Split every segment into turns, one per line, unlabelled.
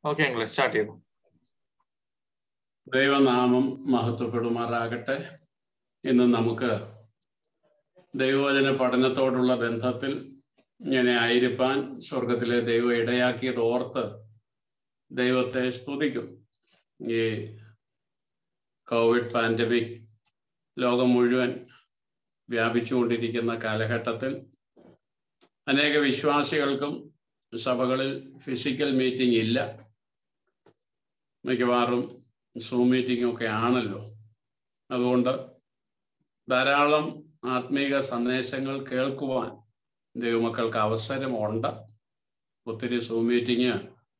Okay എങ്കിൽ start ചെയ്തു
ദൈവനാമം മഹത്വപ്പെടുമാറാകട്ടെ ഇന്ന് നമുക്ക് ദൈവവചന പഠനത്തോടുള്ള ബന്ധത്തിൽ ഇങ്ങനെ ആയിരിക്കാൻ സ്വർഗത്തിലെ ദൈവം ഇടയാക്കിയത് ഓർത്ത് ദൈവത്തെ സ്തുതിക്കും ഈ കോവിഡ് പാൻഡമിക് ലോകം മുഴുവൻ വ്യാപിച്ചുകൊണ്ടിരിക്കുന്ന കാലഘട്ടത്തിൽ അനേക വിശ്വാസികൾക്കും സഭകളിൽ ഫിസിക്കൽ മീറ്റിംഗ് ഇല്ല മിക്കവാറും സൂം മീറ്റിംഗ് ഒക്കെ ആണല്ലോ അതുകൊണ്ട് ധാരാളം ആത്മീക സന്ദേശങ്ങൾ കേൾക്കുവാൻ ദൈവമക്കൾക്ക് അവസരമുണ്ട് ഒത്തിരി സൂം മീറ്റിംഗ്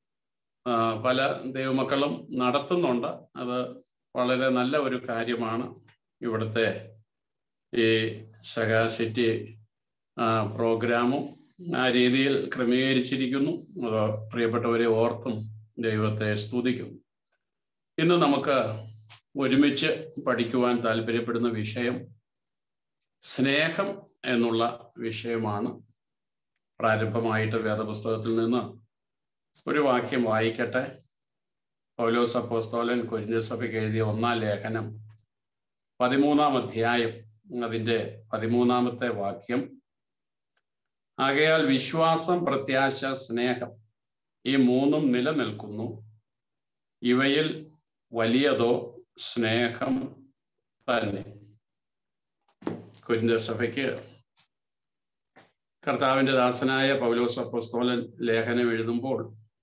പല ദൈവമക്കളും നടത്തുന്നുണ്ട് അത് വളരെ നല്ല ഒരു കാര്യമാണ് ഇവിടുത്തെ ഈ സഹാസിറ്റി പ്രോഗ്രാമും ആ രീതിയിൽ ക്രമീകരിച്ചിരിക്കുന്നു അത് പ്രിയപ്പെട്ടവരെ ഓർത്തും ദൈവത്തെ സ്തുതിക്കുന്നു ഇന്ന് നമുക്ക് ഒരുമിച്ച് പഠിക്കുവാൻ താല്പര്യപ്പെടുന്ന വിഷയം സ്നേഹം എന്നുള്ള വിഷയമാണ് പ്രാരംഭമായിട്ട് വേദപുസ്തകത്തിൽ നിന്ന് ഒരു വാക്യം വായിക്കട്ടെ പൗലോസ് അപ്പോസ്തോലൻ കൊരിഞ്ഞസഭയ്ക്ക് എഴുതിയ ഒന്നാം ലേഖനം പതിമൂന്നാം അധ്യായം അതിൻ്റെ പതിമൂന്നാമത്തെ വാക്യം ആകയാൽ വിശ്വാസം പ്രത്യാശ സ്നേഹം ഈ മൂന്നും നിലനിൽക്കുന്നു ഇവയിൽ വലിയതോ സ്നേഹം തന്നെ കുരിന്ത സഭയ്ക്ക് കർത്താവിന്റെ ദാസനായ പൗലോസ് അപ്പോസ്തോലൻ ലേഖനം എഴുതുമ്പോൾ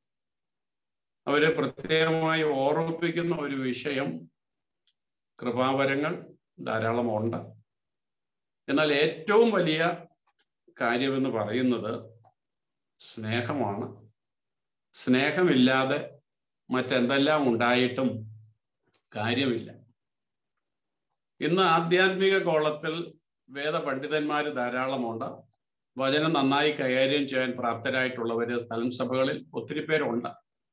അവരെ പ്രത്യേകമായി ഓർമ്മിപ്പിക്കുന്ന ഒരു വിഷയം കൃപാവരങ്ങൾ ധാരാളമുണ്ട് എന്നാൽ ഏറ്റവും വലിയ കാര്യമെന്ന് പറയുന്നത് സ്നേഹമാണ് സ്നേഹമില്ലാതെ മറ്റെന്തെല്ലാം ഉണ്ടായിട്ടും കാര്യമില്ല ഇന്ന് ആധ്യാത്മിക കോളത്തിൽ വേദപണ്ഡിതന്മാർ ധാരാളമുണ്ട് വചനം നന്നായി കൈകാര്യം ചെയ്യാൻ പ്രാപ്തരായിട്ടുള്ളവര് സ്ഥലം സഭകളിൽ ഒത്തിരി പേരുണ്ട്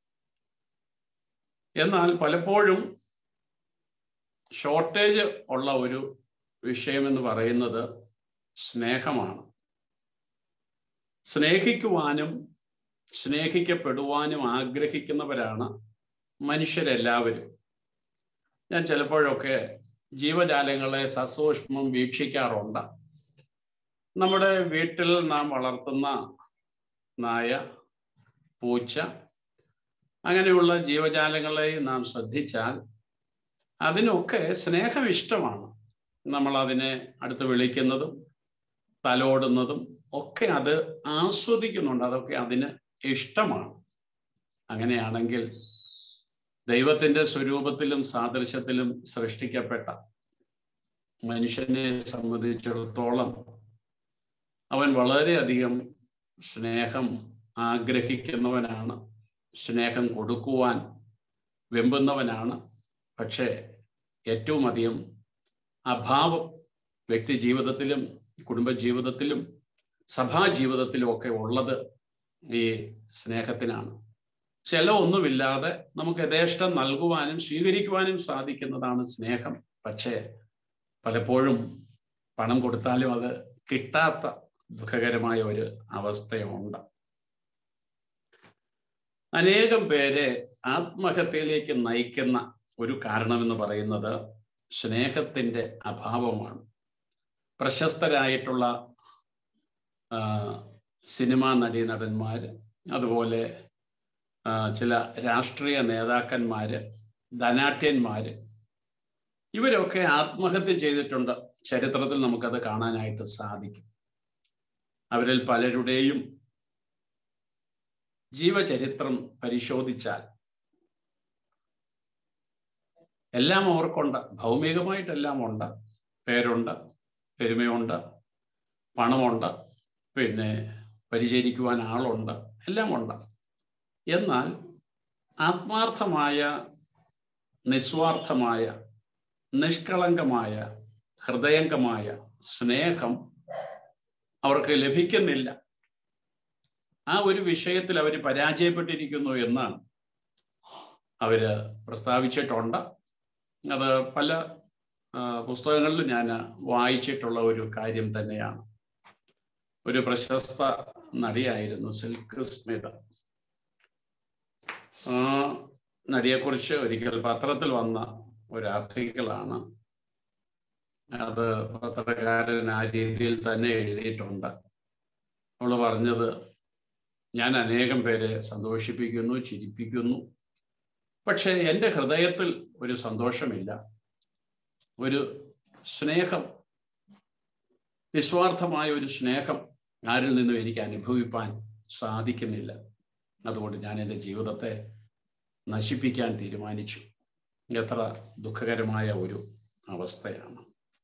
എന്നാൽ പലപ്പോഴും ഷോർട്ടേജ് ഉള്ള ഒരു വിഷയമെന്ന് പറയുന്നത് സ്നേഹമാണ് സ്നേഹിക്കുവാനും സ്നേഹിക്കപ്പെടുവാനും ആഗ്രഹിക്കുന്നവരാണ് മനുഷ്യരെല്ലാവരും ഞാൻ ചിലപ്പോഴൊക്കെ ജീവജാലങ്ങളെ സസൂക്ഷ്മം വീക്ഷിക്കാറുണ്ട് നമ്മുടെ വീട്ടിൽ നാം വളർത്തുന്ന നായ പൂച്ച അങ്ങനെയുള്ള ജീവജാലങ്ങളെ നാം ശ്രദ്ധിച്ചാൽ അതിനൊക്കെ സ്നേഹം ഇഷ്ടമാണ് നമ്മൾ അതിനെ അടുത്ത് വിളിക്കുന്നതും തലോടുന്നതും ഒക്കെ അത് ആസ്വദിക്കുന്നുണ്ട് അതൊക്കെ അതിന് ഇഷ്ടമാണ് അങ്ങനെയാണെങ്കിൽ ദൈവത്തിന്റെ സ്വരൂപത്തിലും സാദൃശ്യത്തിലും സൃഷ്ടിക്കപ്പെട്ട മനുഷ്യനെ സംബന്ധിച്ചിടത്തോളം അവൻ വളരെയധികം സ്നേഹം ആഗ്രഹിക്കുന്നവനാണ് സ്നേഹം കൊടുക്കുവാൻ വെമ്പുന്നവനാണ് പക്ഷേ ഏറ്റവും അധികം അഭാവം വ്യക്തി ജീവിതത്തിലും കുടുംബജീവിതത്തിലും സഭാജീവിതത്തിലും ഒക്കെ ഉള്ളത് ഈ സ്നേഹത്തിനാണ് ചില ഒന്നുമില്ലാതെ നമുക്ക് യഥേഷ്ടം നൽകുവാനും സ്വീകരിക്കുവാനും സാധിക്കുന്നതാണ് സ്നേഹം പക്ഷേ പലപ്പോഴും പണം കൊടുത്താലും അത് കിട്ടാത്ത ദുഃഖകരമായ ഒരു അവസ്ഥയുണ്ട് അനേകം പേരെ ആത്മഹത്യയിലേക്ക് നയിക്കുന്ന ഒരു കാരണമെന്ന് പറയുന്നത് സ്നേഹത്തിന്റെ അഭാവമാണ് പ്രശസ്തരായിട്ടുള്ള സിനിമാ നടീനടന്മാര് അതുപോലെ ചില രാഷ്ട്രീയ നേതാക്കന്മാര് ധനാട്യന്മാര് ഇവരൊക്കെ ആത്മഹത്യ ചെയ്തിട്ടുണ്ട് ചരിത്രത്തിൽ നമുക്കത് കാണാനായിട്ട് സാധിക്കും അവരിൽ പലരുടെയും ജീവചരിത്രം പരിശോധിച്ചാൽ എല്ലാം അവർക്കുണ്ട് ഭൗമികമായിട്ടെല്ലാം ഉണ്ട് പേരുണ്ട് പെരുമയുണ്ട് പണമുണ്ട് പിന്നെ പരിചരിക്കുവാൻ ആളുണ്ട് എല്ലാം ഉണ്ട് എന്നാൽ ആത്മാർത്ഥമായ നിസ്വാർത്ഥമായ നിഷ്കളങ്കമായ ഹൃദയംഗമായ സ്നേഹം അവർക്ക് ലഭിക്കുന്നില്ല ആ ഒരു വിഷയത്തിൽ അവർ പരാജയപ്പെട്ടിരിക്കുന്നു എന്ന് അവര് പ്രസ്താവിച്ചിട്ടുണ്ട് അത് പല പുസ്തകങ്ങളിൽ ഞാൻ വായിച്ചിട്ടുള്ള ഒരു കാര്യം തന്നെയാണ് ഒരു പ്രശസ്ത നടിയായിരുന്നു സിൽക്ക് സ്മിത ആ നടിയെക്കുറിച്ച് ഒരിക്കൽ പത്രത്തിൽ വന്ന ഒരു ആർട്ടിക്കിളാണ് അത് പത്രക്കാരൻ ആ രീതിയിൽ തന്നെ എഴുതിയിട്ടുണ്ട് അവൾ പറഞ്ഞത് ഞാൻ അനേകം പേരെ സന്തോഷിപ്പിക്കുന്നു ചിരിപ്പിക്കുന്നു പക്ഷേ എൻ്റെ ഹൃദയത്തിൽ ഒരു സന്തോഷമില്ല ഒരു സ്നേഹം നിസ്വാർത്ഥമായ ഒരു സ്നേഹം ആരിൽ നിന്നും എനിക്ക് അനുഭവിപ്പാൻ സാധിക്കുന്നില്ല അതുകൊണ്ട് ഞാൻ എൻ്റെ ജീവിതത്തെ നശിപ്പിക്കാൻ തീരുമാനിച്ചു എത്ര ദുഃഖകരമായ ഒരു അവസ്ഥയാണ്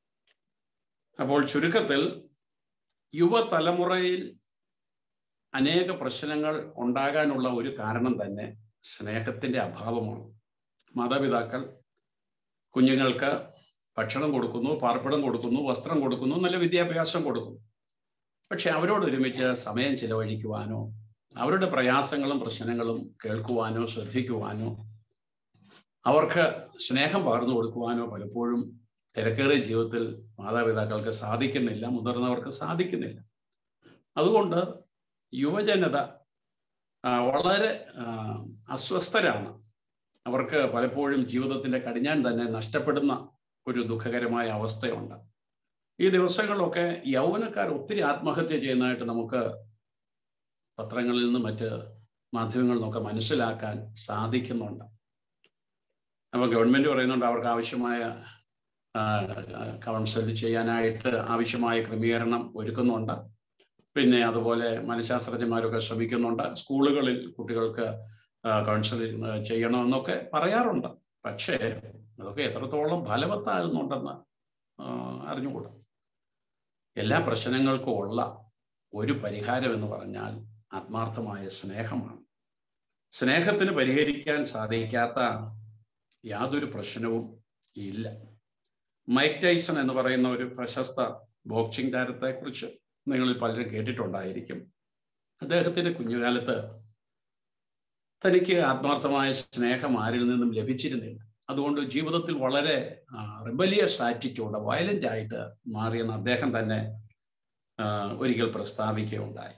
അപ്പോൾ ചുരുക്കത്തിൽ യുവതലമുറയിൽ അനേക പ്രശ്നങ്ങൾ ഉണ്ടാകാനുള്ള ഒരു കാരണം തന്നെ സ്നേഹത്തിന്റെ അഭാവമാണ് മാതാപിതാക്കൾ കുഞ്ഞുങ്ങൾക്ക് ഭക്ഷണം കൊടുക്കുന്നു പാർപ്പിടം കൊടുക്കുന്നു വസ്ത്രം കൊടുക്കുന്നു നല്ല വിദ്യാഭ്യാസം കൊടുക്കുന്നു പക്ഷെ അവരോട് ഒരുമിച്ച് സമയം ചിലവഴിക്കുവാനോ അവരുടെ പ്രയാസങ്ങളും പ്രശ്നങ്ങളും കേൾക്കുവാനോ ശ്രദ്ധിക്കുവാനോ അവർക്ക് സ്നേഹം പകർന്നു കൊടുക്കുവാനോ പലപ്പോഴും തിരക്കേറിയ ജീവിതത്തിൽ മാതാപിതാക്കൾക്ക് സാധിക്കുന്നില്ല മുതിർന്നവർക്ക് സാധിക്കുന്നില്ല അതുകൊണ്ട് യുവജനത വളരെ അസ്വസ്ഥരാണ് അവർക്ക് പലപ്പോഴും ജീവിതത്തിന്റെ കടിഞ്ഞാൻ തന്നെ നഷ്ടപ്പെടുന്ന ഒരു ദുഃഖകരമായ അവസ്ഥയുണ്ട് ഈ ദിവസങ്ങളിലൊക്കെ യൗവനക്കാർ ഒത്തിരി ആത്മഹത്യ ചെയ്യുന്നതായിട്ട് നമുക്ക് പത്രങ്ങളിൽ നിന്നും മറ്റ് മാധ്യമങ്ങളിൽ നിന്നൊക്കെ മനസ്സിലാക്കാൻ സാധിക്കുന്നുണ്ട് അപ്പോൾ ഗവൺമെന്റ് പറയുന്നുണ്ട് അവർക്ക് ആവശ്യമായ കൗൺസിൽ ചെയ്യാനായിട്ട് ആവശ്യമായ ക്രമീകരണം ഒരുക്കുന്നുണ്ട് പിന്നെ അതുപോലെ മനഃശാസ്ത്രജ്ഞന്മാരൊക്കെ ശ്രമിക്കുന്നുണ്ട് സ്കൂളുകളിൽ കുട്ടികൾക്ക് കൗൺസിലിംഗ് ചെയ്യണമെന്നൊക്കെ പറയാറുണ്ട് പക്ഷേ അതൊക്കെ എത്രത്തോളം ഫലവത്താകുന്നുണ്ടെന്ന് അറിഞ്ഞുകൂടാ എല്ലാ പ്രശ്നങ്ങൾക്കും ഉള്ള ഒരു പരിഹാരം എന്ന് പറഞ്ഞാൽ ആത്മാർത്ഥമായ സ്നേഹമാണ് സ്നേഹത്തിന് പരിഹരിക്കാൻ സാധിക്കാത്ത യാതൊരു പ്രശ്നവും ഇല്ല മൈക്ക് ടൈസൺ എന്ന് പറയുന്ന ഒരു പ്രശസ്ത ബോക്സിംഗ് താരത്തെക്കുറിച്ച് നിങ്ങളിൽ പലരും കേട്ടിട്ടുണ്ടായിരിക്കും അദ്ദേഹത്തിന്റെ കുഞ്ഞുകാലത്ത് തനിക്ക് ആത്മാർത്ഥമായ സ്നേഹം ആരിൽ നിന്നും ലഭിച്ചിരുന്നില്ല അതുകൊണ്ട് ജീവിതത്തിൽ വളരെ റിബലിയസ് ആറ്റിറ്റ്യൂഡ് വയലന്റ് ആയിട്ട് മാറിയെന്ന് അദ്ദേഹം തന്നെ ഒരിക്കൽ പ്രസ്താവിക്കുകയുണ്ടായി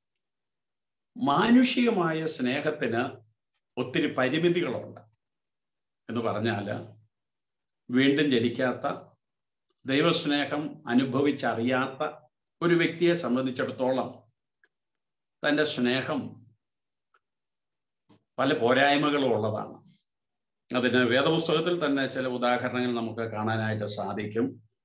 മാനുഷികമായ സ്നേഹത്തിന് ഒത്തിരി പരിമിതികളുണ്ട് എന്ന് പറഞ്ഞാൽ വീണ്ടും ജനിക്കാത്ത ദൈവസ്നേഹം അനുഭവിച്ചറിയാത്ത ഒരു വ്യക്തിയെ സംബന്ധിച്ചിടത്തോളം തൻ്റെ സ്നേഹം പല പോരായ്മകളും ഉള്ളതാണ് അതിന് വേദപുസ്തകത്തിൽ തന്നെ ചില ഉദാഹരണങ്ങൾ നമുക്ക് കാണാനായിട്ട് സാധിക്കും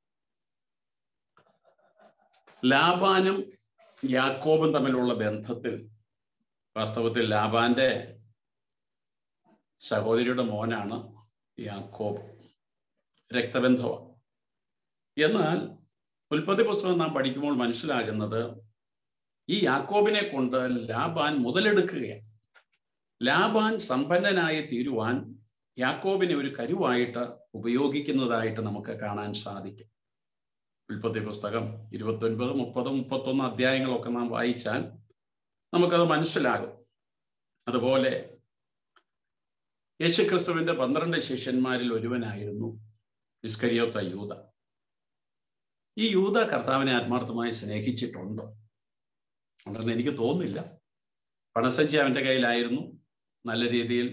ലാബാനും യാക്കോബും തമ്മിലുള്ള ബന്ധത്തിൽ വാസ്തവത്തിൽ ലാബാന്റെ സഹോദരിയുടെ മോനാണ് യാക്കോബ് രക്തബന്ധമാണ് എന്നാൽ ഉൽപ്പത്തി പുസ്തകം നാം പഠിക്കുമ്പോൾ മനസ്സിലാകുന്നത് ഈ യാക്കോബിനെ കൊണ്ട് ലാബാൻ മുതലെടുക്കുകയാണ് ലാബാൻ സമ്പന്നനായി തീരുവാൻ യാക്കോബിനെ ഒരു കരുവായിട്ട് ഉപയോഗിക്കുന്നതായിട്ട് നമുക്ക് കാണാൻ സാധിക്കും ഉൽപ്പത്തി പുസ്തകം ഇരുപത്തൊൻപത് മുപ്പത് മുപ്പത്തൊന്ന് അധ്യായങ്ങളൊക്കെ നാം വായിച്ചാൽ നമുക്കത് മനസ്സിലാകും അതുപോലെ യേശുക്രിസ്തുവിന്റെ പന്ത്രണ്ട് ശിഷ്യന്മാരിൽ ഒരുവനായിരുന്നു ഇസ്കരിയോത്ത യൂത ഈ യൂത കർത്താവിനെ ആത്മാർത്ഥമായി സ്നേഹിച്ചിട്ടുണ്ടോ ഉണ്ടെന്ന് എനിക്ക് തോന്നുന്നില്ല പണസഞ്ചി അവൻ്റെ കയ്യിലായിരുന്നു നല്ല രീതിയിൽ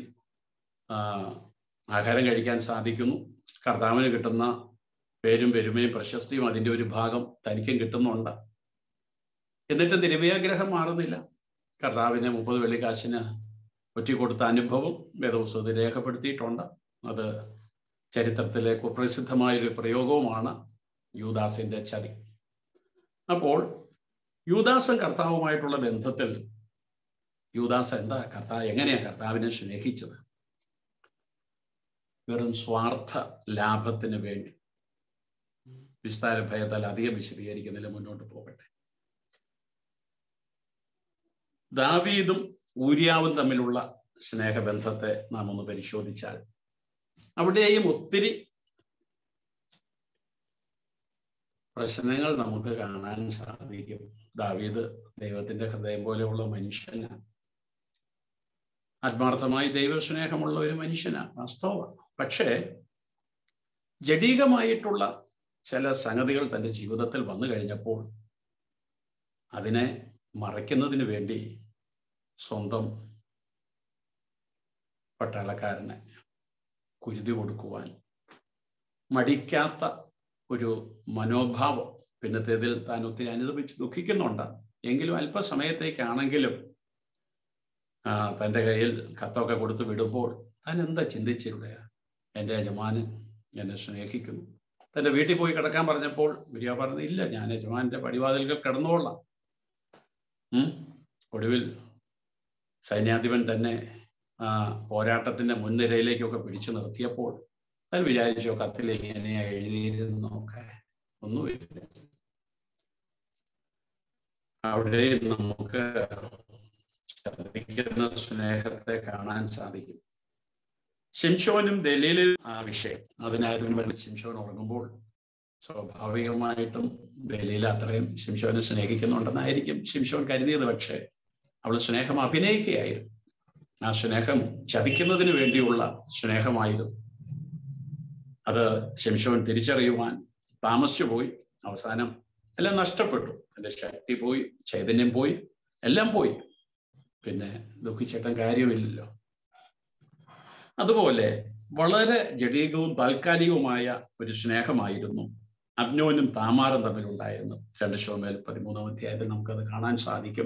ആഹാരം കഴിക്കാൻ സാധിക്കുന്നു കർത്താവിന് കിട്ടുന്ന പേരും പെരുമയും പ്രശസ്തിയും അതിൻ്റെ ഒരു ഭാഗം തനിക്കും കിട്ടുന്നുണ്ട് എന്നിട്ട് നിരവയാഗ്രഹം മാറുന്നില്ല കർത്താവിന് മുപ്പത് വെള്ളിക്കാശിന് ഒറ്റിക്കൊടുത്ത അനുഭവം വേദപുസ്തകത്തിൽ രേഖപ്പെടുത്തിയിട്ടുണ്ട് അത് ചരിത്രത്തിലെ കുപ്രസിദ്ധമായൊരു പ്രയോഗവുമാണ് യൂദാസിന്റെ ചതി അപ്പോൾ യൂദാസും കർത്താവുമായിട്ടുള്ള ബന്ധത്തിൽ യൂദാസ് എന്താ കർത്താവ് എങ്ങനെയാ കർത്താവിനെ സ്നേഹിച്ചത് വെറും സ്വാർത്ഥ ലാഭത്തിന് വേണ്ടി വിസ്താര ഭയത്താൽ അധികം വിശദീകരിക്കുന്നില്ല മുന്നോട്ട് പോകട്ടെ ദാവീദും ഊര്യാവും തമ്മിലുള്ള സ്നേഹബന്ധത്തെ നാം ഒന്ന് പരിശോധിച്ചാൽ അവിടെയും ഒത്തിരി പ്രശ്നങ്ങൾ നമുക്ക് കാണാൻ സാധിക്കും ദാവീദ് ദൈവത്തിന്റെ ഹൃദയം പോലെയുള്ള മനുഷ്യനാണ് ആത്മാർത്ഥമായി ദൈവസ്നേഹമുള്ള ഒരു മനുഷ്യനാണ് വാസ്തവമാണ് പക്ഷേ ജഡീകമായിട്ടുള്ള ചില സംഗതികൾ തൻ്റെ ജീവിതത്തിൽ വന്നു കഴിഞ്ഞപ്പോൾ അതിനെ മറയ്ക്കുന്നതിന് വേണ്ടി സ്വന്തം പട്ടാളക്കാരന് കുരുതി കൊടുക്കുവാൻ മടിക്കാത്ത ഒരു മനോഭാവം പിന്നത്തേതിൽ താൻ ഒത്തിരി അനുദപിച്ച് ദുഃഖിക്കുന്നുണ്ട് എങ്കിലും അല്പസമയത്തേക്കാണെങ്കിലും ആ, തൻ്റെ കയ്യിൽ കത്തൊക്കെ കൊടുത്ത് വിടുമ്പോൾ താൻ എന്താ ചിന്തിച്ചിവിടെ എൻ്റെ യജമാനൻ എന്നെ സ്നേഹിക്കുന്നു തൻ്റെ വീട്ടിൽ പോയി കിടക്കാൻ പറഞ്ഞപ്പോൾ ഗുരിയ പറഞ്ഞു ഇല്ല ഞാൻ യജമാന്റെ പടിവാതിൽകൾ കിടന്നുകൊള്ളാം ഉം. ഒടുവിൽ സൈന്യാധിപൻ തന്നെ ആ പോരാട്ടത്തിന്റെ മുൻനിരയിലേക്കൊക്കെ പിടിച്ചു നിർത്തിയപ്പോൾ താൻ വിചാരിച്ചോ കത്തിൽ എങ്ങനെയാ എഴുതിയിരുന്നൊക്കെ ഒന്നുമില്ല അവിടെ നമുക്ക് ചതിക്കുന്ന സ്നേഹത്തെ കാണാൻ സാധിക്കും ശിംഷോനും ദലീലും ആ വിഷയം അതിനായിരുന്നു വേണ്ടി ശിംഷോൻ ഉറങ്ങുമ്പോൾ സ്വാഭാവികമായിട്ടും ദലീല അത്രയും ശിംഷോനെ സ്നേഹിക്കുന്നുണ്ടെന്നായിരിക്കും ശിംഷോൻ കരുതിയത് പക്ഷേ അവൾ സ്നേഹം അഭിനയിക്കുകയായിരുന്നു ആ സ്നേഹം ചതിക്കുന്നതിന് വേണ്ടിയുള്ള സ്നേഹമായിരുന്നു അത് ശിംഷോൻ തിരിച്ചറിയുവാൻ താമസിച്ചു പോയി അവസാനം എല്ലാം നഷ്ടപ്പെട്ടു എൻ്റെ ശക്തി പോയി ചൈതന്യം പോയി എല്ലാം പോയി പിന്നെ ദുഃഖിച്ചിട്ടും കാര്യമില്ലല്ലോ അതുപോലെ വളരെ ജടീകവും താൽക്കാലികവുമായ ഒരു സ്നേഹമായിരുന്നു അബ്നോനും താമാറും തമ്മിലുണ്ടായിരുന്നു രണ്ട് ഷോമേൽ പതിമൂന്നാം അധ്യായത്തിൽ നമുക്കത് കാണാൻ സാധിക്കും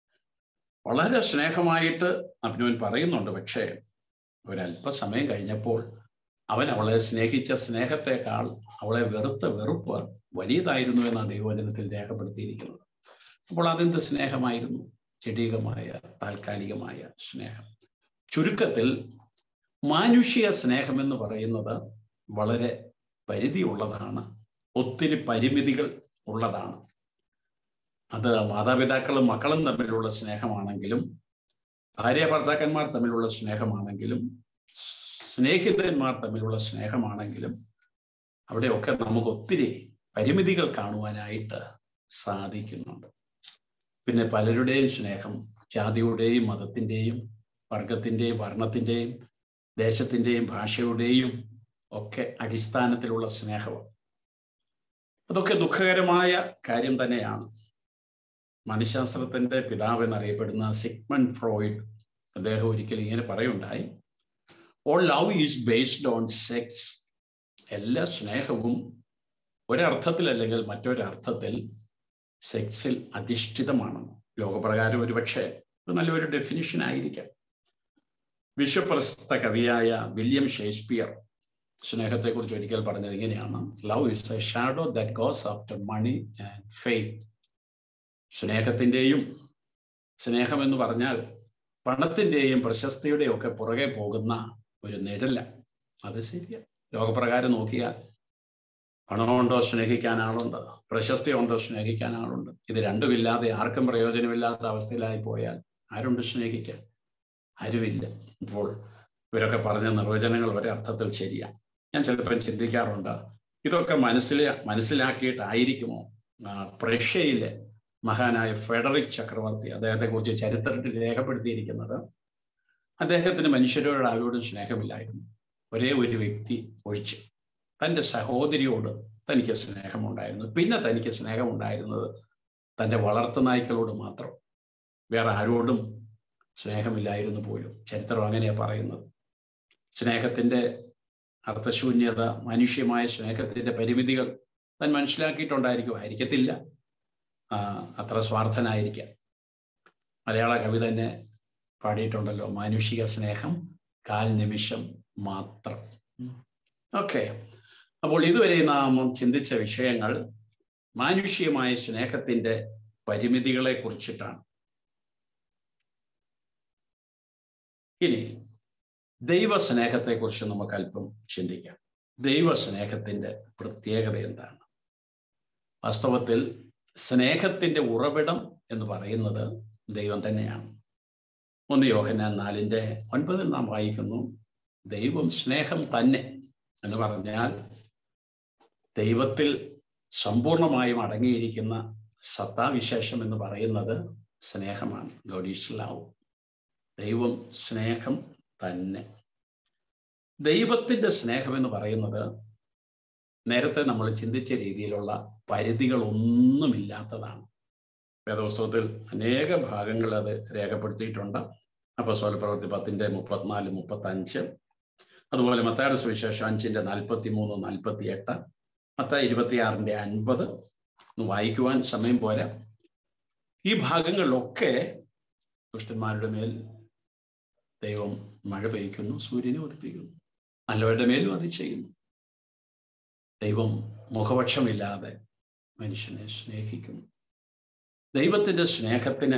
വളരെ സ്നേഹമായിട്ട് അബ്നോൻ പറയുന്നുണ്ട് പക്ഷേ ഒരല്പസമയം കഴിഞ്ഞപ്പോൾ അവൻ അവളെ സ്നേഹിച്ച സ്നേഹത്തെക്കാൾ അവളെ വെറുത്ത വെറുപ്പ് വലിയതായിരുന്നു എന്നാണ് ദൈവവചനത്തിൽ രേഖപ്പെടുത്തിയിരിക്കുന്നത് അപ്പോൾ അതെന്ത് സ്നേഹമായിരുന്നു ജടീകമായ താൽക്കാലികമായ സ്നേഹം ചുരുക്കത്തിൽ മാനുഷിക സ്നേഹം എന്ന് പറയുന്നത് വളരെ പരിധിയുള്ളതാണ് ഒത്തിരി പരിമിതികൾ ഉള്ളതാണ് അത് മാതാപിതാക്കളും മക്കളും തമ്മിലുള്ള സ്നേഹമാണെങ്കിലും ഭാര്യ ഭർത്താക്കന്മാർ തമ്മിലുള്ള സ്നേഹമാണെങ്കിലും സ്നേഹിതന്മാർ തമ്മിലുള്ള സ്നേഹമാണെങ്കിലും അവിടെയൊക്കെ നമുക്ക് ഒത്തിരി പരിമിതികൾ കാണുവാനായിട്ട് സാധിക്കുന്നുണ്ട് പിന്നെ പലരുടെയും സ്നേഹം ജാതിയുടെയും മതത്തിൻ്റെയും വർഗത്തിൻ്റെയും വർണ്ണത്തിൻ്റെയും ദേശത്തിൻ്റെയും ഭാഷയുടെയും ഒക്കെ അടിസ്ഥാനത്തിലുള്ള സ്നേഹവും അതൊക്കെ ദുഃഖകരമായ കാര്യം തന്നെയാണ് മനഃശാസ്ത്രത്തിന്റെ പിതാവ് എന്നറിയപ്പെടുന്ന സിഗ്മൺ ഫ്രോയിഡ് അദ്ദേഹം ഒരിക്കൽ ഇങ്ങനെ പറയുണ്ടായി all love is based on sex എല്ലാ സ്നേഹവും ഒരർത്ഥത്തിൽ അല്ലെങ്കിൽ മറ്റൊരർത്ഥത്തിൽ സെക്സിൽ അധിഷ്ഠിതമാണ് ലോകപ്രകാരം ഒരുപക്ഷെ ഇത് നല്ലൊരു ഡെഫിനിഷൻ ആയിരിക്കാം വിശ്വപ്രസിദ്ധ കവിയായ വില്യം ഷേക്സ്പിയർ സ്നേഹത്തെക്കുറിച്ച് ഒരിക്കൽ പറഞ്ഞത് ഇങ്ങനെയാണ് love is a shadow that goes after money and faith സ്നേഹത്തിൻ്റെയും സ്നേഹം എന്ന് പറഞ്ഞാൽ പണത്തിൻ്റെയും പ്രശസ്തിയുടെയും ഒക്കെ പുറകെ പോകുന്ന ഒരു നിഴല അത് ശരിയാ ലോകപ്രകാരം നോക്കിയാൽ പണമുണ്ടോ സ്നേഹിക്കാൻ ആളുണ്ട് പ്രശസ്തി ഉണ്ടോ സ്നേഹിക്കാൻ ആളുണ്ട് ഇത് രണ്ടുമില്ലാതെ ആർക്കും പ്രയോജനമില്ലാത്ത അവസ്ഥയിലായി പോയാൽ ആരുണ്ട് സ്നേഹിക്കാൻ ആരുമില്ല ഇപ്പോൾ ഇവരൊക്കെ പറഞ്ഞ നിർവചനങ്ങൾ ഒരർത്ഥത്തിൽ ശരിയാണ് ഞാൻ ചിലപ്പോൾ ചിന്തിക്കാറുണ്ട് ഇതൊക്കെ മനസ്സിൽ മനസ്സിലാക്കിയിട്ടായിരിക്കുമോ പ്രഷ്യയിലെ മഹാനായ ഫെഡറിക് ചക്രവർത്തി അദ്ദേഹത്തെ കുറിച്ച് ചരിത്രത്തിൽ രേഖപ്പെടുത്തിയിരിക്കുന്നത് അദ്ദേഹത്തിന് മനുഷ്യരോട് ആരോടും സ്നേഹമില്ലായിരുന്നു ഒരേ ഒരു വ്യക്തി ഒഴിച്ച് തൻ്റെ സഹോദരിയോട് തനിക്ക് സ്നേഹമുണ്ടായിരുന്നു പിന്നെ തനിക്ക് സ്നേഹമുണ്ടായിരുന്നത് തൻ്റെ വളർത്തുനായ്ക്കളോട് മാത്രം വേറെ ആരോടും സ്നേഹമില്ലായിരുന്നു പോലും ചരിത്രം അങ്ങനെയാ പറയുന്നത് സ്നേഹത്തിൻ്റെ അർത്ഥശൂന്യത മനുഷ്യമായ സ്നേഹത്തിൻ്റെ പരിമിതികൾ താൻ മനസ്സിലാക്കിയിട്ടുണ്ടായിരിക്കും ആയിരിക്കത്തില്ല അത്ര സ്വാർത്ഥനായിരിക്കാം മലയാള കവി തന്നെ പാടിയിട്ടുണ്ടല്ലോ മാനുഷിക സ്നേഹം കാൽ നിമിഷം മാത്രം ഓക്കെ അപ്പോൾ ഇതുവരെ നാം ചിന്തിച്ച വിഷയങ്ങൾ മാനുഷികമായ സ്നേഹത്തിന്റെ പരിമിതികളെ കുറിച്ചിട്ടാണ് ഇനി ദൈവസ്നേഹത്തെക്കുറിച്ച് നമുക്ക് അല്പം ചിന്തിക്കാം ദൈവസ്നേഹത്തിന്റെ പ്രത്യേകത എന്താണ് വാസ്തവത്തിൽ സ്നേഹത്തിന്റെ ഉറവിടം എന്ന് പറയുന്നത് ദൈവം തന്നെയാണ് ഒന്ന് യോഹനാൻ നാലിൻ്റെ ഒൻപതിൽ നാം വായിക്കുന്നു ദൈവം സ്നേഹം തന്നെ എന്ന് പറഞ്ഞാൽ ദൈവത്തിൽ സമ്പൂർണമായും അടങ്ങിയിരിക്കുന്ന സത്താവിശേഷം എന്ന് പറയുന്നത് സ്നേഹമാണ് ഗോഡ് ഈസ് ലവ് ദൈവം സ്നേഹം തന്നെ ദൈവത്തിൻ്റെ സ്നേഹം എന്ന് പറയുന്നത് നേരത്തെ നമ്മൾ ചിന്തിച്ച രീതിയിലുള്ള പരിധികളൊന്നുമില്ലാത്തതാണ് വേദപുസ്തകത്തിൽ അനേക ഭാഗങ്ങൾ അത് രേഖപ്പെടുത്തിയിട്ടുണ്ട് അപ്പൊ സ്വലപ്രവൃത്തി പത്തിന്റെ മുപ്പത്തിനാല് മുപ്പത്തി അഞ്ച് അതുപോലെ മത്തായുടെ സുവിശേഷം അഞ്ചിന്റെ നാൽപ്പത്തി മൂന്ന് നാൽപ്പത്തി എട്ട് മത്ത ഇരുപത്തിയാറിന്റെ അൻപത് വായിക്കുവാൻ സമയം പോരാ ഈ ഭാഗങ്ങളിലൊക്കെ ദുഷ്ടന്മാരുടെ മേൽ ദൈവം മഴ പെയ്യ്ക്കുന്നു സൂര്യനെ ഉദിപ്പിക്കുന്നു നല്ലവരുടെ മേലും അത് ചെയ്യുന്നു ദൈവം മുഖപക്ഷമില്ലാതെ മനുഷ്യനെ സ്നേഹിക്കുന്നു ദൈവത്തിന്റെ സ്നേഹത്തിന്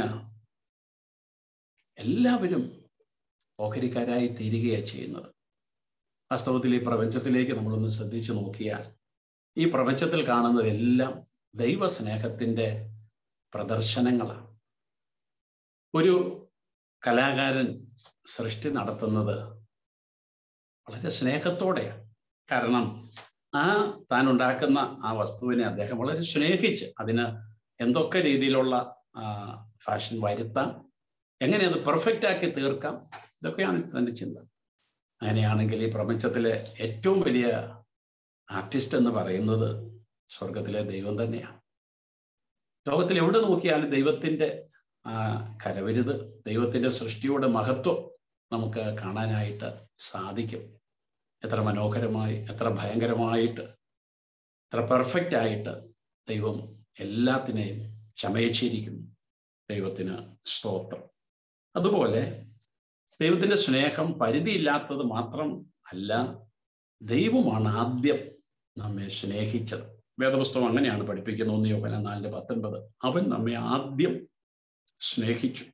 എല്ലാവരും ഓഹരിക്കാരായി തീരുകയാണ് ചെയ്യുന്നത് വാസ്തവത്തിൽ ഈ പ്രപഞ്ചത്തിലേക്ക് നമ്മളൊന്ന് ശ്രദ്ധിച്ചു നോക്കിയാൽ ഈ പ്രപഞ്ചത്തിൽ കാണുന്നതെല്ലാം ദൈവസ്നേഹത്തിന്റെ പ്രദർശനങ്ങളാണ് ഒരു കലാകാരൻ സൃഷ്ടി നടത്തുന്നത് വളരെ സ്നേഹത്തോടെയാണ് കാരണം ആ താൻ ഉണ്ടാക്കുന്ന ആ വസ്തുവിനെ അദ്ദേഹം വളരെ സ്നേഹിച്ച് അതിന് എന്തൊക്കെ രീതിയിലുള്ള ഫാഷൻ വരുത്താം എങ്ങനെ അത് പെർഫെക്റ്റ് ആക്കി തീർക്കാം ഇതൊക്കെയാണ് തൻ്റെ ചിന്ത അങ്ങനെയാണെങ്കിൽ ഈ പ്രപഞ്ചത്തിലെ ഏറ്റവും വലിയ ആർട്ടിസ്റ്റ് എന്ന് പറയുന്നത് സ്വർഗത്തിലെ ദൈവം തന്നെയാണ് ലോകത്തിൽ എവിടെ നോക്കിയാലും ദൈവത്തിൻ്റെ ആ കരവിരുത് ദൈവത്തിൻ്റെ സൃഷ്ടിയുടെ മഹത്വം നമുക്ക് കാണാനായിട്ട് സാധിക്കും എത്ര മനോഹരമായി എത്ര ഭയങ്കരമായിട്ട് എത്ര പെർഫെക്റ്റ് ആയിട്ട് ദൈവം എല്ലാത്തിനെയും ചമയച്ചിരിക്കുന്നു ദൈവത്തിന് സ്തോത്രം അതുപോലെ ദൈവത്തിന്റെ സ്നേഹം പരിധിയില്ലാത്തത് മാത്രം അല്ല ദൈവമാണ് ആദ്യം നമ്മെ സ്നേഹിച്ചത് വേദപുസ്തകം അങ്ങനെയാണ് പഠിപ്പിക്കുന്നത് ഒന്ന് യോഹന നാലിന്റെ പത്തൊൻപത് അവൻ നമ്മെ ആദ്യം സ്നേഹിച്ചു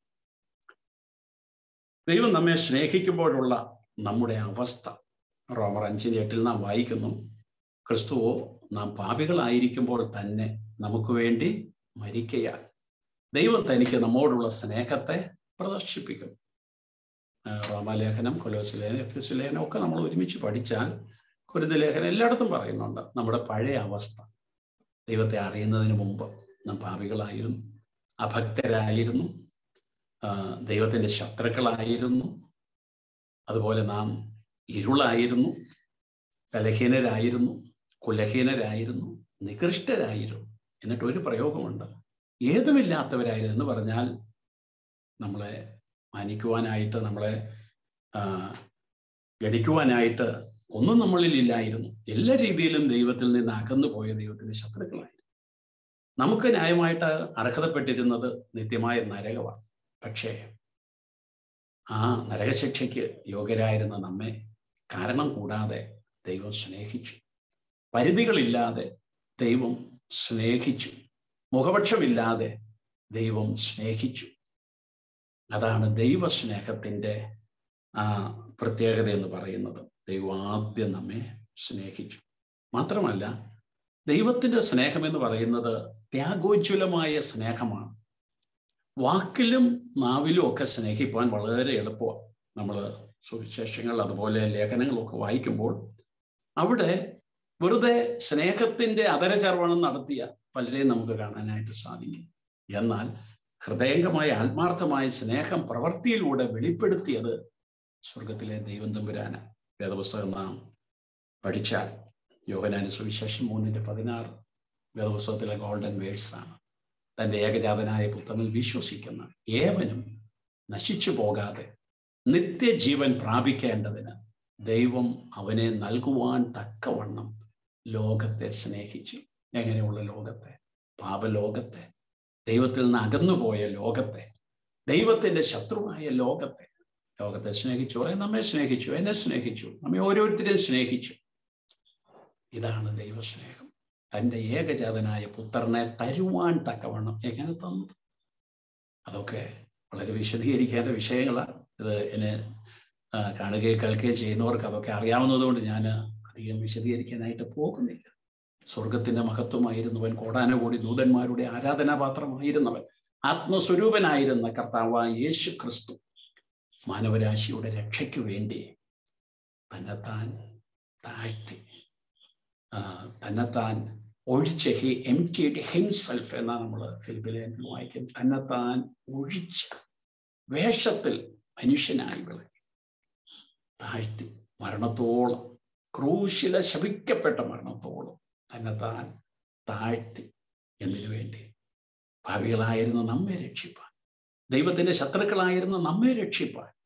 ദൈവം നമ്മെ സ്നേഹിക്കുമ്പോഴുള്ള നമ്മുടെ അവസ്ഥ റോമർ അഞ്ചിന്റെ എട്ടിൽ നാം വായിക്കുന്നു ക്രിസ്തുവോ നാം പാപികളായിരിക്കുമ്പോൾ തന്നെ നമുക്ക് വേണ്ടി മരിക്കയാൽ ദൈവം തനിക്ക് നമ്മോടുള്ള സ്നേഹത്തെ പ്രദർശിപ്പിക്കും റോമാലേഖനം കൊലോസ് ലേഖനം എഫ് എസ് ലേഖനം ഒക്കെ നമ്മൾ ഒരുമിച്ച് പഠിച്ചാൽ കുരുന്ന ലേഖനം എല്ലായിടത്തും പറയുന്നുണ്ട് നമ്മുടെ പഴയ അവസ്ഥ ദൈവത്തെ അറിയുന്നതിന് മുമ്പ് നാം പാപികളായിരുന്നു അഭക്തരായിരുന്നു ദൈവത്തിൻ്റെ ശത്രുക്കളായിരുന്നു അതുപോലെ നാം ഇരുളായിരുന്നു ബലഹീനരായിരുന്നു കുലഹീനരായിരുന്നു നികൃഷ്ടരായിരുന്നു എന്നിട്ട് ഒരു പ്രയോഗമുണ്ട് ഏതുമില്ലാത്തവരായിരുന്നു എന്ന് പറഞ്ഞാൽ നമ്മളെ മാനിക്കുവാനായിട്ട് നമ്മളെ ഗണിക്കുവാനായിട്ട് ഒന്നും നമ്മളിൽ ഇല്ലായിരുന്നു എല്ലാ രീതിയിലും ദൈവത്തിൽ നിന്ന് അകന്നു പോയ ദൈവത്തിന്റെ ശത്രുക്കളായിരുന്നു നമുക്ക് ന്യായമായിട്ട് അർഹതപ്പെട്ടിരുന്നത് നിത്യമായ നരകമാണ് പക്ഷേ ആ നരകശിക്ഷയ്ക്ക് യോഗ്യരായിരുന്ന നമ്മെ കാരണം കൂടാതെ ദൈവം സ്നേഹിച്ചു പരിധികളില്ലാതെ ദൈവം സ്നേഹിച്ചു മുഖപക്ഷമില്ലാതെ ദൈവം സ്നേഹിച്ചു അതാണ് ദൈവസ്നേഹത്തിൻ്റെ ആ പ്രത്യേകത എന്ന് പറയുന്നത് ദൈവം ആദ്യം നമ്മെ സ്നേഹിച്ചു മാത്രമല്ല ദൈവത്തിൻ്റെ സ്നേഹം എന്ന് പറയുന്നത് ത്യാഗോജ്വലമായ സ്നേഹമാണ് വാക്കിലും നാവിലും ഒക്കെ സ്നേഹിപ്പാൻ വളരെ എളുപ്പമാണ് നമ്മൾ സുവിശേഷങ്ങൾ അതുപോലെ ലേഖനങ്ങളൊക്കെ വായിക്കുമ്പോൾ അവിടെ വെറുതെ സ്നേഹത്തിന്റെ അതരചർവണം നടത്തിയ പലരെയും നമുക്ക് കാണാനായിട്ട് സാധിക്കും എന്നാൽ ഹൃദയംഗമായ ആത്മാർത്ഥമായ സ്നേഹം പ്രവൃത്തിയിലൂടെ വെളിപ്പെടുത്തിയത് സ്വർഗത്തിലെ ദൈവം തമ്പുരാന വേദപുസ്തകം നാം പഠിച്ചാൽ യോഹനാന്റെ സുവിശേഷം മൂന്നിന്റെ പതിനാറ് വേദപുസ്തകത്തിലെ ഗോൾഡൻ വേഡ്സ് ആണ് തന്റെ ഏകജാതനായ പുത്രനിൽ വിശ്വസിക്കുന്ന ഏവനും നശിച്ചു പോകാതെ നിത്യജീവൻ പ്രാപിക്കേണ്ടതിന് ദൈവം അവനെ നൽകുവാൻ തക്കവണ്ണം ലോകത്തെ സ്നേഹിച്ചു എങ്ങനെയുള്ള ലോകത്തെ പാപലോകത്തെ ദൈവത്തിൽ നിന്ന് അകന്നുപോയ ലോകത്തെ ദൈവത്തിന്റെ ശത്രുവായ ലോകത്തെ ലോകത്തെ സ്നേഹിച്ചു നമ്മെ സ്നേഹിച്ചു എന്നെ സ്നേഹിച്ചു നമ്മെ ഓരോരുത്തരെയും സ്നേഹിച്ചു ഇതാണ് ദൈവസ്നേഹം തൻ്റെ ഏകജാതനായ പുത്രനെ തരുവാൻ തക്കവണ്ണം എങ്ങനെ തന്നു അതൊക്കെ വളരെ വിശദീകരിക്കേണ്ട വിഷയങ്ങളാണ് ഇത് എന്നെ കാണുകയും കേൾക്കുകയും ചെയ്യുന്നവർക്ക് അതൊക്കെ അറിയാവുന്നതുകൊണ്ട് ഞാൻ അധികം വിശദീകരിക്കാനായിട്ട് പോകുന്നില്ല സ്വർഗത്തിന്റെ മഹത്വമായിരുന്നവൻ കോടാനുകൂടി ദൂതന്മാരുടെ ആരാധനാപാത്രമായിരുന്നവൻ ആത്മസ്വരൂപനായിരുന്ന കർത്താവായ യേശു ക്രിസ്തു മാനവരാശിയുടെ രക്ഷയ്ക്ക് വേണ്ടി തന്നെത്താൻ താഴ്ത്തി തന്നെത്താൻ ഒഴിച്ച് ഹി എം ടി ഹിംസെൽഫ് എന്നാണ് നമ്മൾ ഫിലിപ്പിലേഖനത്തിൽ വായിക്കും തന്നെത്താൻ ഒഴിച്ച് വേഷത്തിൽ മനുഷ്യനായി വിളക്കി താഴ്ത്തി മരണത്തോളം ക്രൂശില ശപിക്കപ്പെട്ട മരണത്തോളം തന്നെത്താൻ താഴ്ത്തി എന്നതിനു വേണ്ടി ഭാവികളായിരുന്ന നമ്മെ രക്ഷിപ്പാൻ ദൈവത്തിന്റെ ശത്രുക്കളായിരുന്ന നമ്മെ രക്ഷിപ്പാൻ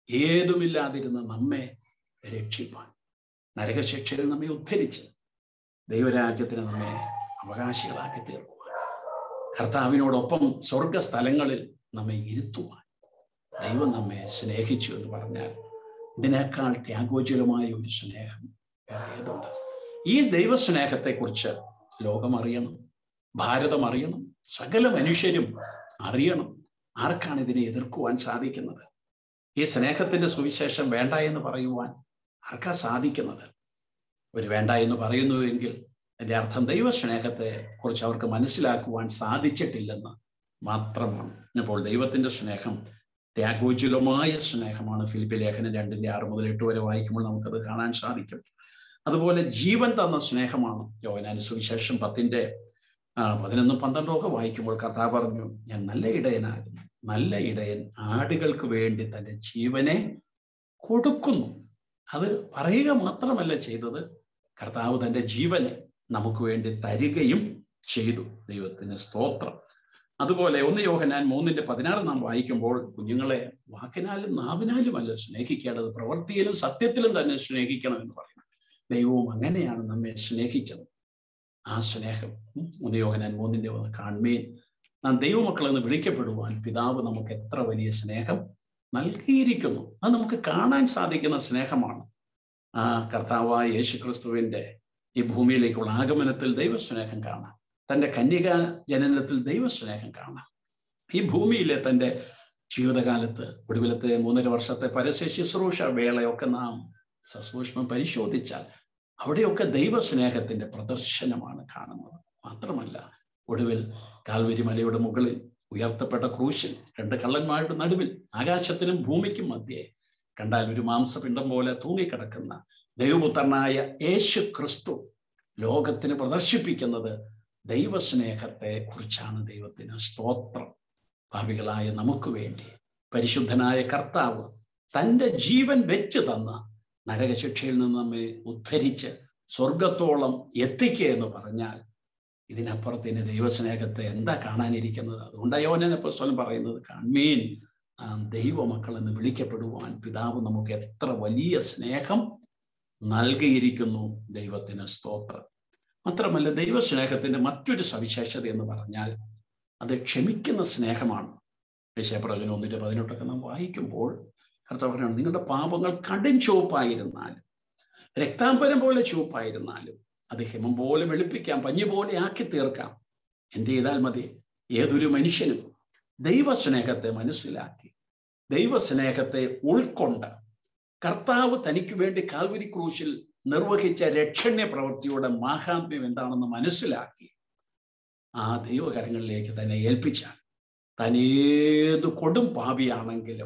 ഏതുമില്ലാതിരുന്ന നമ്മെ രക്ഷിപ്പാൻ നരകശിക്ഷയിൽ നമ്മെ ഉദ്ധരിച്ച് ദൈവരാജ്യത്തിന് നമ്മെ അവകാശികളാക്കി തീർക്കുവാൻ കർത്താവിനോടൊപ്പം സ്വർഗസ്ഥലങ്ങളിൽ നമ്മെ ഇരുത്തുവാൻ ദൈവം നമ്മെ സ്നേഹിച്ചു എന്ന് പറഞ്ഞാൽ ഇതിനേക്കാൾ ത്യാഗോചിതമായ ഒരു സ്നേഹം വേറെ ഏതുണ്ട് ഈ ദൈവസ്നേഹത്തെക്കുറിച്ച് ലോകം അറിയണം ഭാരതം അറിയണം സകല മനുഷ്യരും അറിയണം ആർക്കാണ് ഇതിനെ എതിർക്കുവാൻ സാധിക്കുന്നത് ഈ സ്നേഹത്തിന്റെ സുവിശേഷം വേണ്ട എന്ന് പറയുവാൻ ആർക്കാ സാധിക്കുന്നത് ഒരു വേണ്ട എന്ന് പറയുന്നുവെങ്കിൽ എൻ്റെ അർത്ഥം ദൈവസ്നേഹത്തെ കുറിച്ച് അവർക്ക് മനസ്സിലാക്കുവാൻ സാധിച്ചിട്ടില്ലെന്ന് മാത്രമാണ് അപ്പോൾ ദൈവത്തിന്റെ സ്നേഹം ത്യാഗോജ്വലമായ സ്നേഹമാണ് ഫിലിപ്പി ലേഖനം രണ്ടിന്റെ ആറ് മുതൽ എട്ട് വരെ വായിക്കുമ്പോൾ നമുക്കത് കാണാൻ സാധിക്കും അതുപോലെ ജീവൻ തന്ന സ്നേഹമാണ് യോവനാൻ സുവിശേഷം പത്തിന്റെ പതിനൊന്നും പന്ത്രണ്ടും ഒക്കെ വായിക്കുമ്പോൾ കഥ പറഞ്ഞു ഞാൻ നല്ല ഇടയനാകുന്നു നല്ല ഇടയൻ ആടുകൾക്ക് വേണ്ടി തന്റെ ജീവനെ കൊടുക്കുന്നു അത് പറയുക മാത്രമല്ല ചെയ്തത് കർത്താവ് തന്റെ ജീവനെ നമുക്ക് വേണ്ടി തരികയും ചെയ്തു ദൈവത്തിന് സ്തോത്രം അതുപോലെ ഒന്ന് യോഹനാൻ മൂന്നിന്റെ പതിനാറ് നാം വായിക്കുമ്പോൾ കുഞ്ഞുങ്ങളെ വാക്കിനാലും നാവിനാലുമല്ല സ്നേഹിക്കേണ്ടത് പ്രവൃത്തിയിലും സത്യത്തിലും തന്നെ സ്നേഹിക്കണം എന്ന് പറയുന്നു ദൈവവും അങ്ങനെയാണ് നമ്മെ സ്നേഹിച്ചത് ആ സ്നേഹം ഒന്ന് യോഹനാൻ മൂന്നിന്റെ കാൺമേൻ നാം ദൈവമക്കൾ എന്ന് വിളിക്കപ്പെടുവാൻ പിതാവ് നമുക്ക് എത്ര വലിയ സ്നേഹം നൽകിയിരിക്കുന്നു അത് നമുക്ക് കാണാൻ സാധിക്കുന്ന സ്നേഹമാണ് ആ കർത്താവായ യേശു ക്രിസ്തുവിന്റെ ഈ ഭൂമിയിലേക്കുള്ള ആഗമനത്തിൽ ദൈവസ്നേഹം കാണാം തൻ്റെ കന്യക ജനനത്തിൽ ദൈവസ്നേഹം കാണാം ഈ ഭൂമിയിലെ തൻ്റെ ജീവിതകാലത്ത് ഒടുവിലത്തെ മൂന്നര വർഷത്തെ പരസ്യ ശുശ്രൂഷ വേളയൊക്കെ നാം സസൂക്ഷ്മം പരിശോധിച്ചാൽ അവിടെയൊക്കെ ദൈവസ്നേഹത്തിന്റെ പ്രദർശനമാണ് കാണുന്നത് മാത്രമല്ല ഒടുവിൽ കാൽവരി മലയുടെ മുകളിൽ ഉയർത്തപ്പെട്ട ക്രൂശിൽ രണ്ട് കള്ളന്മാരുടെ നടുവിൽ ആകാശത്തിനും ഭൂമിക്കും മധ്യേ കണ്ടാൽ ഒരു മാംസപിണ്ഡം പോലെ തൂങ്ങിക്കിടക്കുന്ന ദൈവപുത്രനായ യേശു ക്രിസ്തു ലോകത്തിന് പ്രദർശിപ്പിക്കുന്നത് ദൈവസ്നേഹത്തെ കുറിച്ചാണ് ദൈവത്തിന് സ്തോത്രം ഭാവികളായ നമുക്ക് വേണ്ടി പരിശുദ്ധനായ കർത്താവ് തൻ്റെ ജീവൻ വെച്ച് തന്ന നരകശിക്ഷയിൽ നിന്ന് നമ്മെ ഉദ്ധരിച്ച് സ്വർഗത്തോളം എത്തിക്കുക എന്ന് പറഞ്ഞാൽ ഇതിനപ്പുറത്തിന് ദൈവസ്നേഹത്തെ എന്താ കാണാനിരിക്കുന്നത് അതുകൊണ്ട് യോനനെ പുസ്തകം പറയുന്നത് കാൺമീൻ ദൈവമക്കൾ എന്ന് വിളിക്കപ്പെടുവാൻ പിതാവ് നമുക്ക് എത്ര വലിയ സ്നേഹം നൽകിയിരിക്കുന്നു ദൈവത്തിന് സ്തോത്രം മാത്രമല്ല ദൈവസ്നേഹത്തിന്റെ മറ്റൊരു സവിശേഷത എന്ന് പറഞ്ഞാൽ അത് ക്ഷമിക്കുന്ന സ്നേഹമാണ് വിശയപ്രവചനം ഒന്നിന്റെ പതിനെട്ടൊക്കെ നാം വായിക്കുമ്പോൾ കർത്താവ് പറയുന്നത് നിങ്ങളുടെ പാപങ്ങൾ കടും ചുവപ്പായിരുന്നാലും രക്താംബരം പോലെ ചുവപ്പായിരുന്നാലും അത് ഹിമം പോലെ വെളുപ്പിക്കാം പഞ്ഞു പോലെ ആക്കി തീർക്കാം എന്ത് ചെയ്താൽ മതി ഏതൊരു മനുഷ്യനും ദൈവസ്നേഹത്തെ മനസ്സിലാക്കി ദൈവസ്നേഹത്തെ ഉൾക്കൊണ്ട് കർത്താവ് തനിക്ക് വേണ്ടി കാൽവരി ക്രൂശിൽ നിർവഹിച്ച രക്ഷണ്യ പ്രവൃത്തിയുടെ മാഹാത്മ്യം എന്താണെന്ന് മനസ്സിലാക്കി ആ ദൈവകരങ്ങളിലേക്ക് തന്നെ ഏൽപ്പിച്ചാൽ താൻ ഏത് കൊടും പാപിയാണെങ്കിലും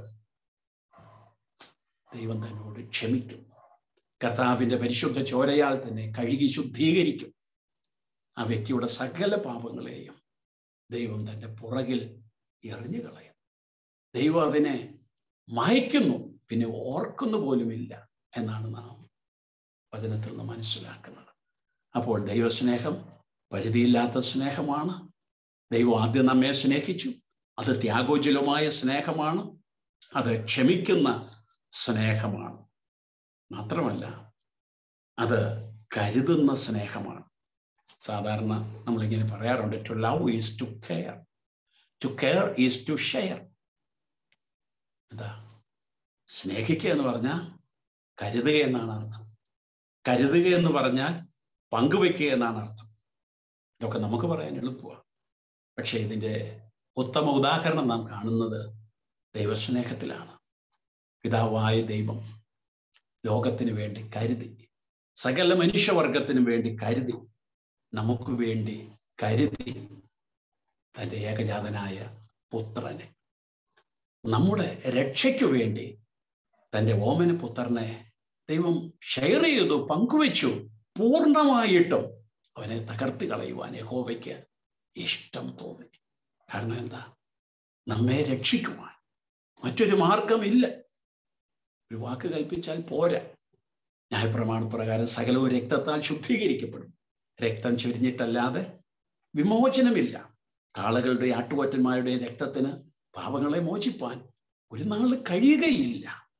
ദൈവം തന്നോട് ക്ഷമിക്കും കർത്താവിന്റെ പരിശുദ്ധ ചോരയാൽ തന്നെ കഴുകി ശുദ്ധീകരിക്കും ആ വ്യക്തിയുടെ സകല പാപങ്ങളെയും ദൈവം തന്റെ പുറകിൽ എറിഞ്ഞു കളയും ദൈവം അതിനെ മായ്ക്കുന്നു പിന്നെ ഓർക്കുന്നു പോലുമില്ല എന്നാണ് നാം വചനത്തിൽ നിന്ന് മനസ്സിലാക്കുന്നത് അപ്പോൾ ദൈവസ്നേഹം പരിധിയില്ലാത്ത സ്നേഹമാണ് ദൈവം ആദ്യം നമ്മെ സ്നേഹിച്ചു അത് ത്യാഗോജ്വലമായ സ്നേഹമാണ് അത് ക്ഷമിക്കുന്ന സ്നേഹമാണ് മാത്രമല്ല അത് കരുതുന്ന സ്നേഹമാണ് സാധാരണ നമ്മളിങ്ങനെ പറയാറുണ്ട് to love is to care to care is to share എന്താ സ്നേഹിക്കുക എന്ന് പറഞ്ഞാൽ കരുതുക എന്നാണ് അർത്ഥം കരുതുക എന്ന് പറഞ്ഞാൽ പങ്കുവെക്കുക എന്നാണ് അർത്ഥം ഇതൊക്കെ നമുക്ക് പറയാൻ എളുപ്പമാണ് പക്ഷെ ഇതിൻ്റെ ഉത്തമ ഉദാഹരണം നാം കാണുന്നത് ദൈവസ്നേഹത്തിലാണ് പിതാവായ ദൈവം ലോകത്തിന് വേണ്ടി കരുതി സകല മനുഷ്യവർഗത്തിനും വേണ്ടി കരുതി നമുക്ക് വേണ്ടി കരുതി തൻ്റെ ഏകജാതനായ പുത്രനെ നമ്മുടെ രക്ഷയ്ക്കു വേണ്ടി തൻ്റെ ഓമന പുത്രനെ ദൈവം ഷെയർ ചെയ്തു പങ്കുവെച്ചു പൂർണ്ണമായിട്ടും അവനെ തകർത്ത് കളയുവാൻ യഹോവയ്ക്ക് ഇഷ്ടം തോന്നി കാരണം എന്താ നമ്മെ രക്ഷിക്കുവാൻ മറ്റൊരു മാർഗമില്ല ഒരു വാക്ക് കൽപ്പിച്ചാൽ പോരാ ന്യായപ്രമാണപ്രകാരം സകലവും രക്തത്താൽ ശുദ്ധീകരിക്കപ്പെടും രക്തം ചൊരിഞ്ഞിട്ടല്ലാതെ വിമോചനമില്ല കാളകളുടെ ആട്ടുകൊറ്റന്മാരുടെ രക്തത്തിന് പാപങ്ങളെ മോചിപ്പാൻ ഒരു നാൾ കഴിയുകയില്ല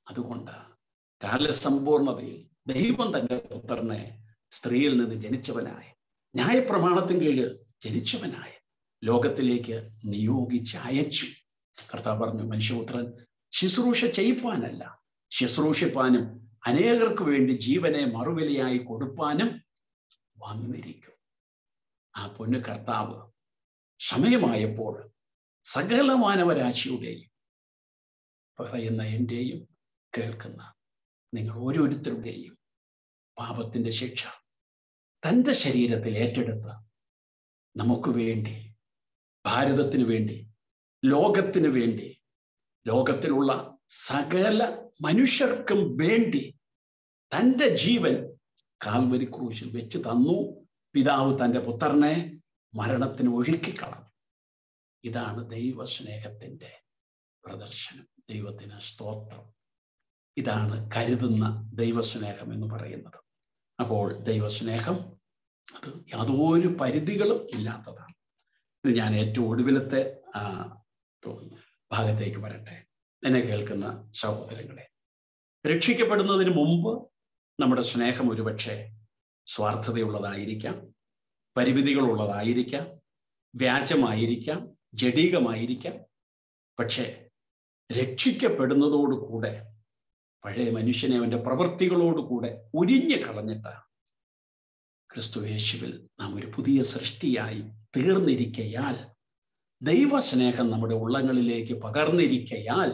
അതുകൊണ്ട് കാലസമ്പൂർണതയിൽ ദൈവം തന്റെ പുത്രനെ സ്ത്രീയിൽ നിന്ന് ജനിച്ചവനായ ന്യായപ്രമാണത്തിന് കീഴിൽ ജനിച്ചവനായ ലോകത്തിലേക്ക് നിയോഗിച്ച് അയച്ചു കർത്താവ് പറഞ്ഞു മനുഷ്യപുത്രൻ ശുശ്രൂഷ ചെയ്യിപ്പാനല്ല ശുശ്രൂഷിപ്പാനും അനേകർക്ക് വേണ്ടി ജീവനെ മറുവിലയായി കൊടുപ്പാനും വന്നിരിക്കും ആ പൊന്നു കർത്താവ് സമയമായപ്പോൾ സകല മാനവരാശിയുടെയും പറയുന്ന എൻ്റെയും കേൾക്കുന്ന നിങ്ങൾ ഓരോരുത്തരുടെയും പാപത്തിന്റെ ശിക്ഷ തൻ്റെ ശരീരത്തിൽ ഏറ്റെടുത്ത് നമുക്ക് വേണ്ടി ഭാരതത്തിന് വേണ്ടി ലോകത്തിന് വേണ്ടി ലോകത്തിലുള്ള സകല മനുഷ്യർക്കും വേണ്ടി തൻ്റെ ജീവൻ കാൽവരി ക്രൂശിൽ വെച്ച് തന്നു പിതാവ് തൻ്റെ പുത്രനെ മരണത്തിന് ഒഴുക്കിക്കളഞ്ഞു ഇതാണ് ദൈവസ്നേഹത്തിൻ്റെ പ്രദർശനം ദൈവത്തിന് സ്തോത്രം ഇതാണ് കരുതുന്ന ദൈവസ്നേഹം എന്ന് പറയുന്നത് അപ്പോൾ ദൈവസ്നേഹം അത് യാതൊരു പരിധികളും ഇല്ലാത്തതാണ് ഇത് ഞാൻ ഏറ്റവും ഒടുവിലത്തെ ആ ഭാഗത്തേക്ക് വരട്ടെ എന്നെ കേൾക്കുന്ന സഹോദരങ്ങളെ രക്ഷിക്കപ്പെടുന്നതിന് മുമ്പ് നമ്മുടെ സ്നേഹം ഒരുപക്ഷെ സ്വാർത്ഥതയുള്ളതായിരിക്കാം പരിമിതികളുള്ളതായിരിക്കാം വ്യാജമായിരിക്കാം ജഡീകമായിരിക്കാം പക്ഷേ രക്ഷിക്കപ്പെടുന്നതോടുകൂടെ പഴയ മനുഷ്യനെ അവന്റെ പ്രവൃത്തികളോടുകൂടെ ഉരിഞ്ഞു കളഞ്ഞിട്ട് ക്രിസ്തു യേശുവിൽ നാം ഒരു പുതിയ സൃഷ്ടിയായി തീർന്നിരിക്കയാൽ ദൈവസ്നേഹം നമ്മുടെ ഉള്ളങ്ങളിലേക്ക് പകർന്നിരിക്കയാൽ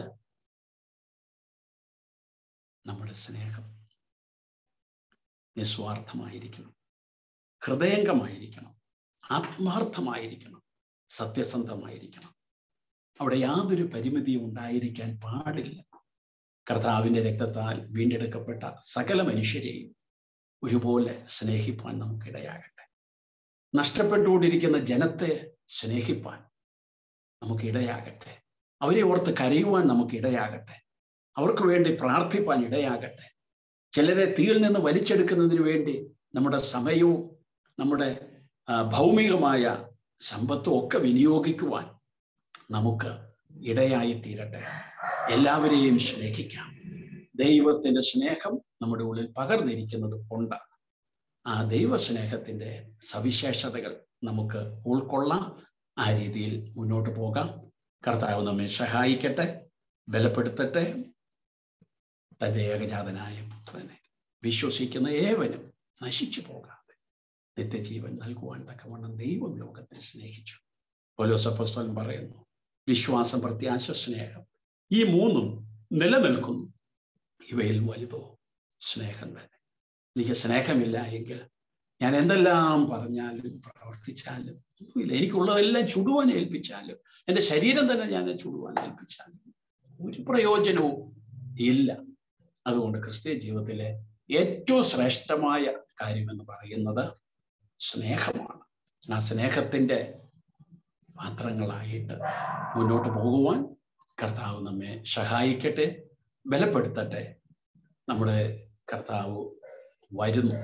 നമ്മുടെ സ്നേഹം നിസ്വാർത്ഥമായിരിക്കണം ഹൃദയംഗമായിരിക്കണം ആത്മാർത്ഥമായിരിക്കണം സത്യസന്ധമായിരിക്കണം അവിടെ യാതൊരു പരിമിതിയും ഉണ്ടായിരിക്കാൻ പാടില്ല കർത്താവിന്റെ രക്തത്താൽ വീണ്ടെടുക്കപ്പെട്ട സകല മനുഷ്യരെയും ഒരുപോലെ സ്നേഹിപ്പാൻ നമുക്കിടയാകട്ടെ നഷ്ടപ്പെട്ടുകൊണ്ടിരിക്കുന്ന ജനത്തെ സ്നേഹിപ്പാൻ നമുക്ക് ഇടയാകട്ടെ അവരെ ഓർത്ത് കരയുവാൻ നമുക്ക് ഇടയാകട്ടെ അവർക്ക് വേണ്ടി പ്രാർത്ഥിപ്പാൻ ഇടയാകട്ടെ ചിലരെ തീയിൽ നിന്ന് വലിച്ചെടുക്കുന്നതിന് വേണ്ടി നമ്മുടെ സമയവും നമ്മുടെ ഭൗമികമായ സമ്പത്തും ഒക്കെ വിനിയോഗിക്കുവാൻ നമുക്ക് ഇടയായി തീരട്ടെ എല്ലാവരെയും സ്നേഹിക്കാം ദൈവത്തിന്റെ സ്നേഹം നമ്മുടെ ഉള്ളിൽ പകർന്നിരിക്കുന്നത് കൊണ്ട് ആ ദൈവസ്നേഹത്തിന്റെ സവിശേഷതകൾ നമുക്ക് ഉൾക്കൊള്ളാം ആ രീതിയിൽ മുന്നോട്ട് പോകാം കർത്താവ് നമ്മെ സഹായിക്കട്ടെ ബലപ്പെടുത്തട്ടെ തന്റെ ഏകജാതനായ പുത്രനെ വിശ്വസിക്കുന്ന ഏവനും നശിച്ചു പോകാതെ നിത്യജീവൻ നൽകുവാൻ തക്കവണ്ണം ദൈവം ലോകത്തെ സ്നേഹിച്ചു പോലോസപ്പസ്തോലൻ പറയുന്നു വിശ്വാസം പ്രത്യാശ സ്നേഹം ഈ മൂന്നും നിലനിൽക്കുന്നു ഇവയിൽ വലുതോ സ്നേഹം തന്നെ എനിക്ക് സ്നേഹമില്ല എങ്കിൽ ഞാൻ എന്തെല്ലാം പറഞ്ഞാലും പ്രവർത്തിച്ചാലും ഒന്നുമില്ല എനിക്കുള്ളതെല്ലാം ചുടുവാൻ ഏൽപ്പിച്ചാലും എൻ്റെ ശരീരം തന്നെ ഞാൻ ചുടുവാൻ ഏൽപ്പിച്ചാലും ഒരു പ്രയോജനവും ഇല്ല അതുകൊണ്ട് ക്രിസ്ത്യ ജീവിതത്തിലെ ഏറ്റവും ശ്രേഷ്ഠമായ കാര്യം എന്ന് പറയുന്നത് സ്നേഹമാണ് ആ സ്നേഹത്തിൻ്റെ പാത്രങ്ങളായിട്ട് മുന്നോട്ട് പോകുവാൻ കർത്താവ് നമ്മെ സഹായിക്കട്ടെ ബലപ്പെടുത്തട്ടെ നമ്മുടെ കർത്താവ് വരുന്നു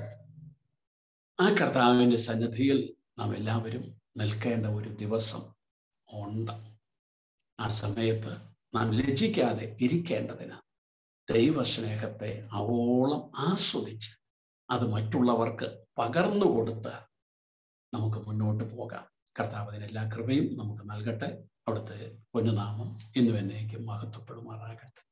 ആ കർത്താവിൻ്റെ സന്നിധിയിൽ നാം എല്ലാവരും നിൽക്കേണ്ട ഒരു ദിവസം ഉണ്ട് ആ സമയത്ത് നാം ലജ്ജിക്കാതെ ഇരിക്കേണ്ടതിന് ദൈവസ്നേഹത്തെ അവോളം ആസ്വദിച്ച് അത് മറ്റുള്ളവർക്ക് പകർന്നു കൊടുത്ത് നമുക്ക് മുന്നോട്ട് പോകാം കർത്താവ് അതിനെല്ലാ കൃപയും നമുക്ക് നൽകട്ടെ അവിടുത്തെ പൊന്നുനാമം ഇന്നു എന്നേക്കും മഹത്വപ്പെടുമാറാകട്ടെ